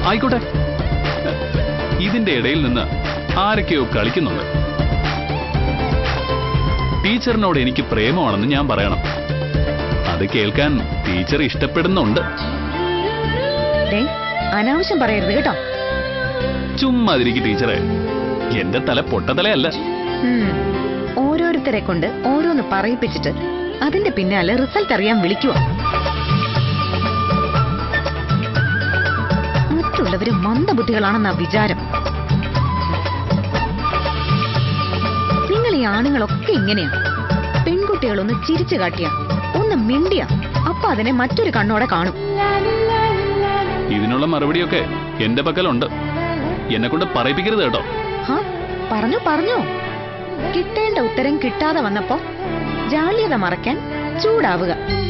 ആയിക്കോട്ടെ ഇതിന്റെ ഇടയിൽ നിന്ന് ആരൊക്കെയോ കളിക്കുന്നുണ്ട് ടീച്ചറിനോട് എനിക്ക് പ്രേമമാണെന്ന് ഞാൻ പറയണം അത് കേൾക്കാൻ ടീച്ചർ ഇഷ്ടപ്പെടുന്നുണ്ട് ദേ, അനാവശ്യം പറയരുത് കേട്ടോ ചുമ്മാതിരിക്കും ടീച്ചറെ എന്റെ തല പൊട്ടത്തലയല്ല ഉം. ഓരോരുത്തരെ കൊണ്ട് ഓരോന്ന് പറയിപ്പിച്ചിട്ട് അതിന്റെ പിന്നാലെ റിസൾട്ട് അറിയാൻ വിളിക്കുക മറ്റുള്ളവര് മന്ദബുദ്ധികളാണെന്നാ വിചാരം നിങ്ങൾ ഈ ആണുങ്ങളൊക്കെ ഇങ്ങനെയാ പെൺകുട്ടികളൊന്ന് ചിരിച്ചു കാട്ടിയ ഒന്ന് മിണ്ടിയ അപ്പൊ അതിനെ മറ്റൊരു കണ്ണോടെ കാണും ഇതിനുള്ള മറുപടിയൊക്കെ എന്റെ പക്കലുണ്ട് എന്നെ കൊണ്ട് പറയിപ്പിക്കരുത് കേട്ടോ ഹാ പറഞ്ഞു പറഞ്ഞു കിട്ടേണ്ട ഉത്തരം കിട്ടാതെ വന്നപ്പോ ജാള്യത മറയ്ക്കാൻ ചൂടാവുക